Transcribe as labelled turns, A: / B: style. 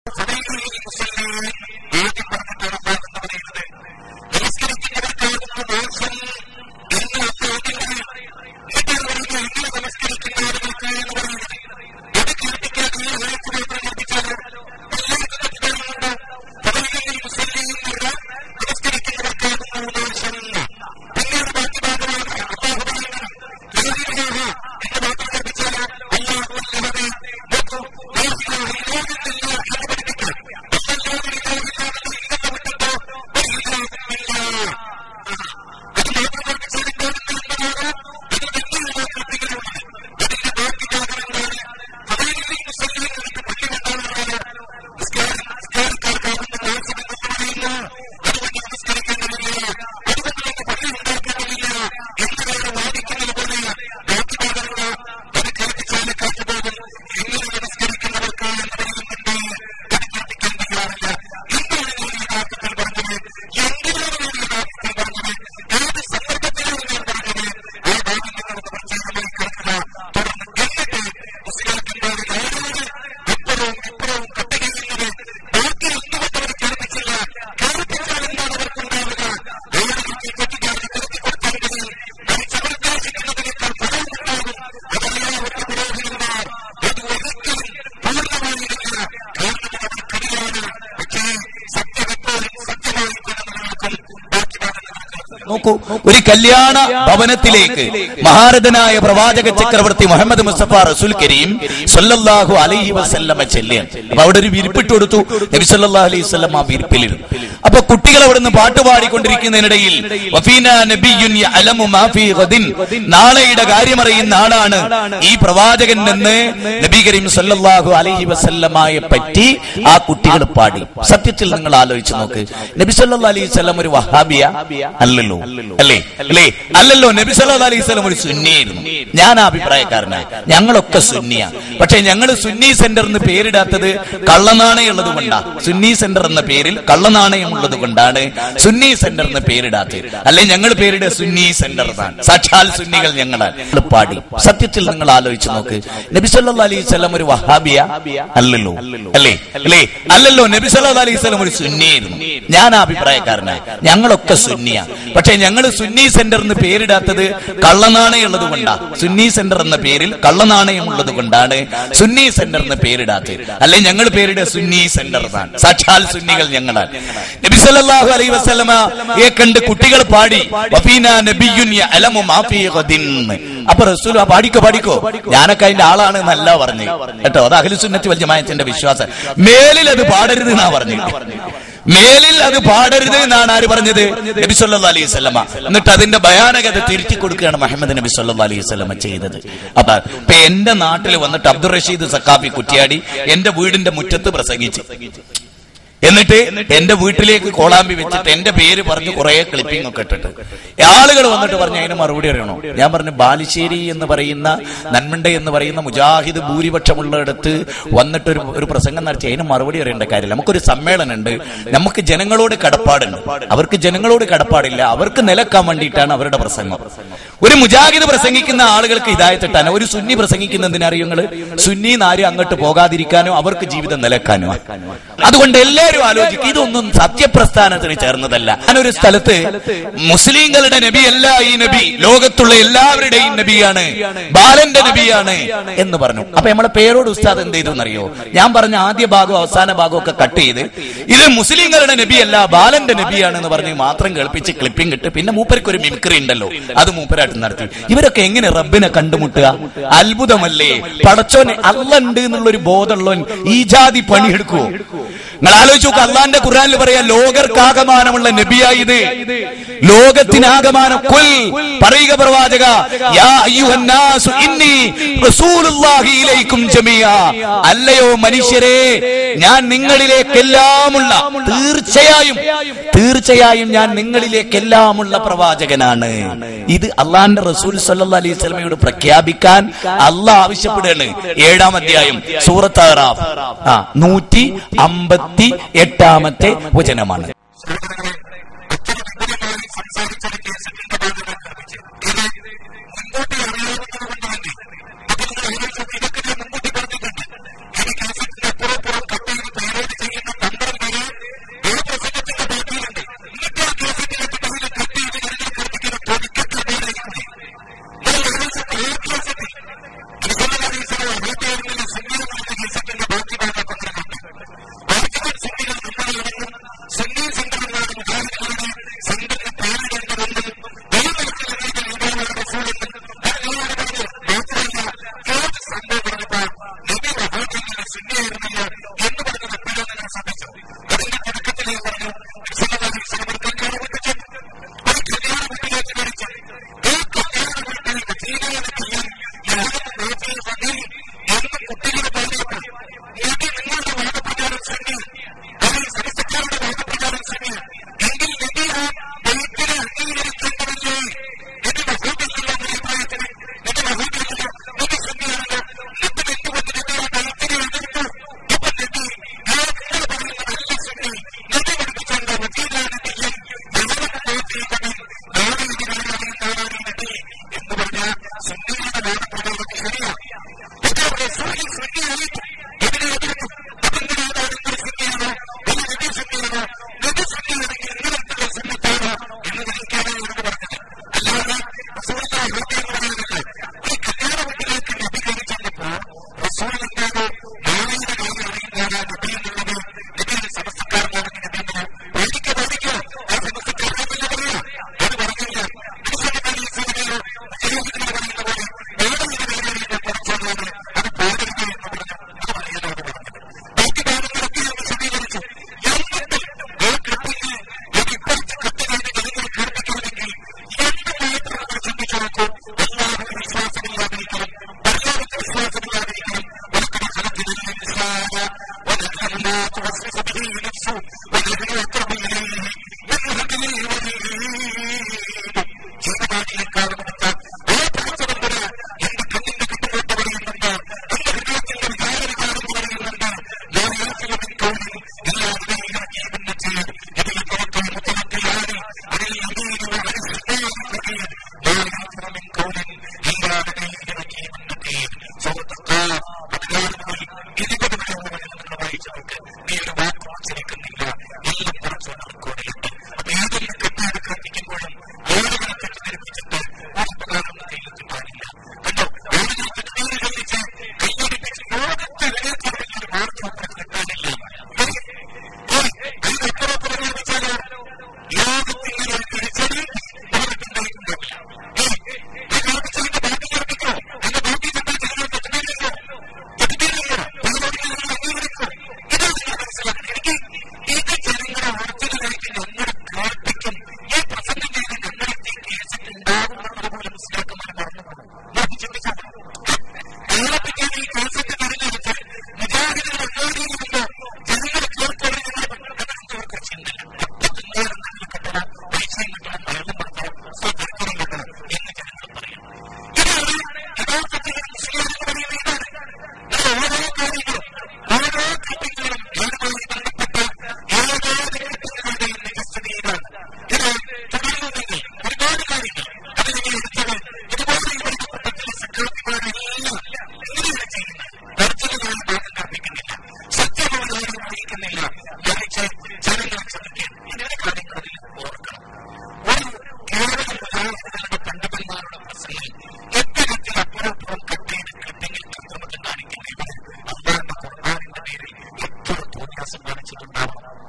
A: ആദ്യം പറഞ്ഞിട്ടാണ് അള്ളാഹ് എന്ന് പറയുന്നത് നമസ്കരിക്കുന്നവർക്കാകുന്ന ദോഷം എന്ന് അള്ളാഹുവിന്റെ എന്നിട്ട് പറയുന്നത് എങ്ങനെ നമസ്കരിക്കുന്ന ആളുകൾക്ക് എന്ന് പറയുന്നത് അത് കേൾപ്പിക്കാൻ ഈ ആയത്ത് മാത്രം കേൾപ്പിച്ചാലോ എല്ലാവർക്കും തെറ്റിദ്ധാരണയുണ്ടോ പതിനൊന്നിൽ മുസ്ലിം എന്നുള്ള നമസ്കരിക്കുന്നവർക്കാകുന്ന ദോഷം പിന്നീട് ബാക്കി ഭാഗമാണ് അള്ളാഹു പറയുന്നത് ലാഹിലാഹ എന്ന് മാത്രം കേൾപ്പിച്ചാലോ അള്ളാഹു അല്ലാതെ നോക്കൂ ലാഹിലാഹ ഇല്ലാതില്ല എന്ന് പഠിപ്പിക്കാൻ അല്ലാതെ ഇല്ലാതില്ലാതെ ഇല്ലെന്ന് വിട്ടിട്ടോ ഇല്ലാതില്ല അത് മാത്രം പഠിപ്പിച്ചാൽ എന്താണെന്ന് എന്താണ് അത് തന്നെയാണ് കൽപ്പിക്കലുള്ളത് അതിന്റെ ബാക്കി ഭാഗങ്ങളാണ് പതിനൊന്നിൽ മുസ്ലിം എന്നിട്ട് പള്ളി കൊണ്ടാണ് നിസ്കാരം നിസ്കാരക്കാർക്കാകുന്ന ദോഷം എന്ന് പറയുന്നു അതുകൊണ്ട് നമസ്കരിക്കേണ്ടതില്ല അതുകൊണ്ട് തന്നെ പള്ളി ഉണ്ടാക്കേണ്ടതില്ല എന്നതാണ് വാദിക്കുന്നത് പോലെ ബാക്കി ഭാഗങ്ങളോ അത് കേൾപ്പിച്ചാൽ കാറ്റുപോകും എങ്ങനെ നമസ്കരിക്കുന്നവർക്ക് എന്ന് പറയുന്നുണ്ട് അത് കേൾപ്പിക്കാൻ തയ്യാറില്ല എന്താണ് ഞാൻ യഥാർത്ഥത്തിൽ പറഞ്ഞത് എന്തിനാണ് ഞാൻ യഥാർത്ഥത്തിൽ പറഞ്ഞത് ഏത് സന്ദർഭത്തിലാണ് ഞാൻ പറഞ്ഞത് ആ ഭാഗം നിങ്ങളൊന്ന് പ്രത്യേകമായി കേൾക്കുക തുടർന്ന് എന്നിട്ട് മുസ്ലിംമാരുടെ ആരോട് അപ്പുറവും ഇപ്പുറവും കട്ടുകയുന്നത് ബാക്കി എന്തുകൊണ്ട് അവർ കേൾപ്പിച്ചില്ല കേൾപ്പിച്ചാൽ എന്താണ് അവർക്കുണ്ടാവുക ആളുകൾക്ക് കെട്ടിക്കാതെ കിടത്തി കൊടുത്താൽ മതി മറിച്ച് അവർ ഉദ്ദേശിക്കുന്നതിനേക്കാൾ ഫലമുണ്ടാകും അതല്ല അവരുടെ പുരോഹിതന്മാർ അത് ഒരിക്കലും പൂർണ്ണമായിരിക്കില്ല കാരണം അത് അവർക്കറിയാണ് പക്ഷേ സത്യം എപ്പോഴും സത്യമായി തന്നെ നിലനിൽക്കും ബാക്കി ഭാഗങ്ങൾ കേൾക്കുക
B: നോക്കൂ ഒരു കല്യാണ ഭവനത്തിലേക്ക് മഹാരഥനായ പ്രവാചക ചക്രവർത്തി മുഹമ്മദ് മുസ്തഫ റസൂൽ കരീം സല്ലല്ലാഹു അലൈഹി വസല്ലമ ചെല്ലുകയാണ് അപ്പൊ അവിടെ ഒരു വിരിപ്പിട്ട് കൊടുത്തു നബി സല്ലല്ലാഹു അലൈഹി വസല്ലം ആ വിരിപ്പിലിരുന്നു അപ്പൊ കുട്ടികൾ അവിടുന്ന് പാട്ട് പാടിക്കൊണ്ടിരിക്കുന്നതിനിടയിൽ വഫീനാ നബിയ്യുൻ യഅലമു മാ ഫീ ഗദിൻ നാളെയുടെ കാര്യമറിയുന്ന ആളാണ് ഈ പ്രവാചകൻ എന്ന് നബി കരീം സല്ലല്ലാഹു അലൈഹി വസല്ലമയെ പറ്റി ആ കുട്ടികൾ പാടി സത്യത്തിൽ നിങ്ങൾ ആലോചിച്ച് നോക്ക് നബി സല്ലല്ലാഹു അലൈഹി വസല്ലം ഒരു വഹാബിയ അല്ലല്ലോ അല്ലേ അല്ലേ അല്ലല്ലോ നബി സല്ലല്ലാഹു അലൈഹി വസല്ലം ഒരു സുന്നിയായിരുന്നു ഞാൻ ആ അഭിപ്രായക്കാരനാണ് ഞങ്ങളൊക്കെ സുന്നിയ പക്ഷെ ഞങ്ങൾ സുന്നി സെന്റർ എന്ന് പേരിടാത്തത് കള്ളനാണയം ഉള്ളത് കൊണ്ടാണ് സുന്നി സെന്റർ എന്ന പേരിൽ കള്ളനാണയം ഉള്ളത് കൊണ്ടാണ് സുന്നി സെന്റർ എന്ന് പേരിടാത്തത് അല്ലെ ഞങ്ങൾ പേരിട സുന്നി സെന്റർ എന്നാണ് സാക്ഷാൽ സുന്നികൾ ഞങ്ങളാണ് ഞങ്ങൾ പാടി സത്യത്തിൽ നിങ്ങൾ ആലോചിച്ച് നോക്ക് നബി സല്ലല്ലാഹു അലൈഹി വസല്ലം ഒരു വഹാബിയ അല്ലല്ലോ അല്ലേ അല്ലേ അല്ലല്ലോ നബി സല്ലല്ലാഹു അലൈഹി വസല്ലം ഒരു സുന്നിയായിരുന്നു ഞാൻ ആ അഭിപ്രായക്കാരനാണ് ഞങ്ങളൊക്കെ സുന്നിയ പക്ഷെ ഞങ്ങൾ സുന്നി സെന്റർ എന്ന് പേരിടാത്തത് കള്ളനാണയം ഉള്ളത് കൊണ്ടാണ് സുന്നി സെന്റർ എന്ന പേരിൽ കള്ളനാണയം ഉള്ളത് കൊണ്ടാണ് സുന്നി സെന്റർ എന്ന് പേരിടാത്തത് അല്ലെ ഞങ്ങൾ പേരിട സുന്നി സെന്റർ എന്നാണ് സാക്ഷാൽ സുന്നികൾ ഞങ്ങളാണ് നബി സല്ലല്ലാഹു അലൈഹി വസല്ലമയെ കണ്ട് കുട്ടികൾ പാടി വഫീനാ നബിയ്യുൻ യഅലമു മാ ഫീ ഗദിൻ അപ്പൊ റസൂൽ ആ പാടിക്കോ പാടിക്കോ ഞാനൊക്കെ അതിന്റെ ആളാണ് എന്നല്ല പറഞ്ഞു കേട്ടോ അത് അഖിലുസുന്നത്തി വൽ ജമാഅത്തിന്റെ വിശ്വാസം മേലിൽ അത് പാടരുത് എന്നാ പറഞ്ഞു മേലിൽ അത് പാടരുത് എന്നാണ് ആര് പറഞ്ഞത് നബി സല്ലല്ലാഹു അലൈഹി വസല്ലമ എന്നിട്ട് അതിന്റെ ഭയാനകത തിരുത്തി കൊടുക്കുകയാണ് മുഹമ്മദ് നബി സല്ലല്ലാഹു അലൈഹി വസല്ലമ ചെയ്തത് അപ്പൊ ഇപ്പൊ എന്റെ നാട്ടിൽ വന്നിട്ട് അബ്ദുൾ റഷീദ് സക്കാഫി കുറ്റിയാടി എന്റെ വീടിന്റെ മുറ്റത്ത് പ്രസംഗിച്ചു എന്നിട്ട് എന്റെ വീട്ടിലേക്ക് കോളാമ്പി വെച്ചിട്ട് എന്റെ പേര് പറഞ്ഞ് കുറെ ക്ലിപ്പിംഗ് ഒക്കെ ഇട്ടിട്ട് ആളുകൾ വന്നിട്ട് പറഞ്ഞു അതിന് മറുപടി അറിയണോ ഞാൻ പറഞ്ഞു ബാലുശ്ശേരി എന്ന് പറയുന്ന നന്മണ്ട എന്ന് പറയുന്ന മുജാഹിദ് ഭൂരിപക്ഷമുള്ളിടത്ത് വന്നിട്ട് ഒരു ഒരു പ്രസംഗം നടത്തി അതിന് മറുപടി അറിയേണ്ട കാര്യമില്ല നമുക്കൊരു സമ്മേളനം ഉണ്ട് നമുക്ക് ജനങ്ങളോട് കടപ്പാടുണ്ട് അവർക്ക് ജനങ്ങളോട് കടപ്പാടില്ല അവർക്ക് നിലക്കാൻ വേണ്ടിയിട്ടാണ് അവരുടെ പ്രസംഗം ഒരു മുജാഹിദ് പ്രസംഗിക്കുന്ന ആളുകൾക്ക് ഇതായത്തിട്ടാണ് ഒരു സുന്നി പ്രസംഗിക്കുന്നതിനറിയോ നിങ്ങള് സുന്നി നാരും അങ്ങോട്ട് പോകാതിരിക്കാനോ അവർക്ക് ജീവിതം നിലക്കാനോ അതുകൊണ്ട് എല്ലാവരും ആലോചിക്കും ഇതൊന്നും സത്യപ്രസ്ഥാനത്തിന് ചേർന്നതല്ല ഞാനൊരു സ്ഥലത്ത് മുസ്ലിങ്ങളുടെ നബിയല്ല ഈ നബി ലോകത്തുള്ള എല്ലാവരുടെയും നബിയാണ് ബാലന്റെ നബിയാണ് എന്ന് പറഞ്ഞു അപ്പൊ നമ്മളെ പേരോട് ഉസ്താദ് എന്ത് ചെയ്തു എന്നറിയോ ഞാൻ പറഞ്ഞ ആദ്യ ഭാഗവും അവസാന ഭാഗവും ഒക്കെ കട്ട് ചെയ്ത് ഇത് മുസ്ലിങ്ങളുടെ നബിയല്ല ബാലന്റെ നബിയാണ് എന്ന് പറഞ്ഞ് മാത്രം കേൾപ്പിച്ച് ക്ലിപ്പിംഗ് ഇട്ട് പിന്നെ മൂപ്പർക്ക് ഒരു മിമിക്രി ഉണ്ടല്ലോ അത് മൂപ്പരായിട്ട് നടത്തി ഇവരൊക്കെ എങ്ങനെ റബ്ബിനെ കണ്ടുമുട്ടുക അത്ഭുതമല്ലേ പടച്ചോന് അല്ലുണ്ട് എന്നുള്ള ഒരു ബോധമുള്ളവൻ ഈ ജാതി പണിയെടുക്കുവോ നിങ്ങൾ ആലോചിച്ച് നോക്കുക അള്ളാന്റെ ഖുർആനിൽ പറയാ ലോകർക്കാകമാനമുള്ള നബിയായത് ലോകത്തിനാകമാനം കുൽ പറയുക പ്രവാചക യാ അയ്യുഹന്നാസു ഇന്നി റസൂലുള്ളാഹി ഇലൈക്കും ജമിയ അല്ലയോ മനുഷ്യരെ ഞാൻ നിങ്ങളിലേക്കെല്ലാമുള്ള തീർച്ചയായും തീർച്ചയായും ഞാൻ നിങ്ങളിലേക്കെല്ലാമുള്ള പ്രവാചകനാണ് ഇത് അള്ളാന്റെ റസൂൽ സല്ലല്ലാഹു അലൈഹി വസല്ലമയോട് പ്രഖ്യാപിക്കാൻ അള്ളാഹ് ആവശ്യപ്പെടുകയാണ് ഏഴാം അധ്യായം സൂറത്ത് അറാഫ് ആ നൂറ്റി അമ്പത്തി എട്ടാമത്തെ വചനമാണ്
A: സഹോദരങ്ങളെ അച്ഛന് വിപുലമായി സംസാരിച്ചത് കേസിന്റെ ഭാഗങ്ങൾ നിർമ്മിച്ച് ഇത് മുൻകൂട്ടി അറിയാവുന്നത് കൊണ്ട് തന്നെ അപ്പൊ നിങ്ങൾ ആലോചിച്ചു ഇതൊക്കെ ഞാൻ മുൻകൂട്ടി പറഞ്ഞിട്ടുണ്ട് ഇനി കേസറ്റിന്റെ അപ്പുറപ്പുറം കട്ട് ചെയ്ത് പേരോട് توسوس به نفس ونحن أقرب إليه من حبل الوريد ജീവനാടിയേക്കാൾ കൊടുത്ത ആ പടച്ചതമ്പുര എന്റെ കണ്ണിന്റെ കട്ടുകൊണ്ട് പറയുന്നുണ്ട് എന്റെ ഹൃദയത്തിന്റെ വികാരവികാരം പറയുന്നുണ്ട് ഞാൻ യാത്രയും കൗണി എല്ലാ ഹൃദയങ്ങളും ജീവന്റെ ചെയ്യും ഇതിൽ പുറത്തുള്ള മുത്തമത്തിലാണ് അതിൽ യദീനു അനുസൃതയായി ഞാൻ യാത്രയും കൗണി എല്ലാ ഹൃദയങ്ങളും ജീവന്റെ ചെയ്യും സുഹൃത്തുക്കൾ പതിനാറ് മുതൽ ഇരുപത് വരെ നിങ്ങൾ വായിച്ചു നോക്ക് നീ ഒരു വാക്ക് ഉച്ചരിക്കുന്നില്ല എല്ലാം കുറച്ച് റെക്കോർഡിലുണ്ട് അപ്പൊ ഏതെങ്കിലും കെട്ടാട് കത്തിക്കുമ്പോഴും ആളുകളെ തെറ്റിദ്ധരിപ്പിച്ചിട്ട് ഒരു ഉപകാരം കയ്യിലേക്ക് പാടില്ല കണ്ടോ ആളുകളെ തെറ്റിദ്ധരിപ്പിച്ച് കയ്യടിപ്പിച്ച് ലോകത്തെ വിലയിരുത്തിയ ഒരു വാർത്ത കിട്ടാനില്ല അതിനപ്പുറം പ്രകടിപ്പിച്ചാലോ ലോകത്തിന്റെ ഒരു തിരിച്ചടി അവർക്കുണ്ടായിട്ടുണ്ടാവില്ല ഈ കാണിച്ചതിന്റെ ബാക്കി ചേർപ്പിക്കോ അതിന്റെ ബാക്കി ചെന്നാൽ ചെയ്യുന്ന തെറ്റിദ്ധരിക്കോ തെറ്റിദ്ധരിക്കോ പരിപാടികൾ അംഗീകരിക്കോ ഇതാണ് ഞാൻ മനസ്സിലാക്കുന്നത് എനിക്ക് ഇത് ജനങ്ങളെ ഒറിജിനലായിട്ട് ഞങ്ങളെ കേൾപ്പിക്കും ഈ പ്രസംഗം ചെയ്ത് ഞങ്ങളെ കേസിട്ട് ഉണ്ടാകുമെന്നത് പോലും മനസ്സിലാക്കുമ്പോൾ മറന്നു പോകും നോക്കി ചിന്തിച്ചാൽ കേരളത്തിൽ ഈ കേസറ്റ് തിരഞ്ഞെടുത്ത് മുജാഹിദികൾ ഉണ്ടാകുന്നുണ്ടോ ജനങ്ങളെ കേൾക്കണമെന്ന് എന്നവർക്ക് ചിന്തയില്ല പത്തൊമ്പത് കിട്ടണ പൈസയും കിട്ടണം മരണം നടത്തണം സ്വതന്ത്രം കിട്ടണം എന്ന് ജനങ്ങൾ പറയും ഇതാണ് യഥാർത്ഥത്തിൽ മുസ്ലിം എന്ന് പറയുന്നത് ഇതാണ് ഇത് ഓരോ കാര്യങ്ങളും ഓരോ ഘട്ടങ്ങളും ഏതുമായി ബന്ധപ്പെട്ട ഏതോ ഘട്ടങ്ങളുടെയും നിജസ്ഥിതിയിലാണ് ഇത് തുടരുന്നുണ്ടെങ്കിൽ ഒരുപാട് കാര്യങ്ങൾ അതിനെ എടുത്തത് ഇതുപോലെ ബന്ധപ്പെട്ട ചില സക്കാത്തുമാരെല്ലാം ഇങ്ങനെയാണ് ചെയ്യുന്നത് ദർജനമായ ഭാഗം കർപ്പിക്കുന്നില്ല സത്യബോധം അറിയിക്കുന്നില്ല മറിച്ച് ജനങ്ങളെ ശ്രദ്ധിക്കാൻ ഇതിന്റെ കാര്യങ്ങൾ അതിൽ ഓർക്കണം ഒരു കേരള ഉദാഹരണങ്ങളുടെ പണ്ഡിതന്മാരുടെ പ്രസംഗം എത്തരത്തിൽ അപ്പുറപ്പുറം കട്ടയിൽ ക്ലിപ്പിങ്ങിൽ കൃത്രിമത്തിൽ കാണിക്കുന്ന ഇവർ അള്ളാന്റെ ഖുർആാനിന്റെ പേരിൽ എത്ര തോന്നിയാസം കാണിച്ചിട്ടുണ്ടാവും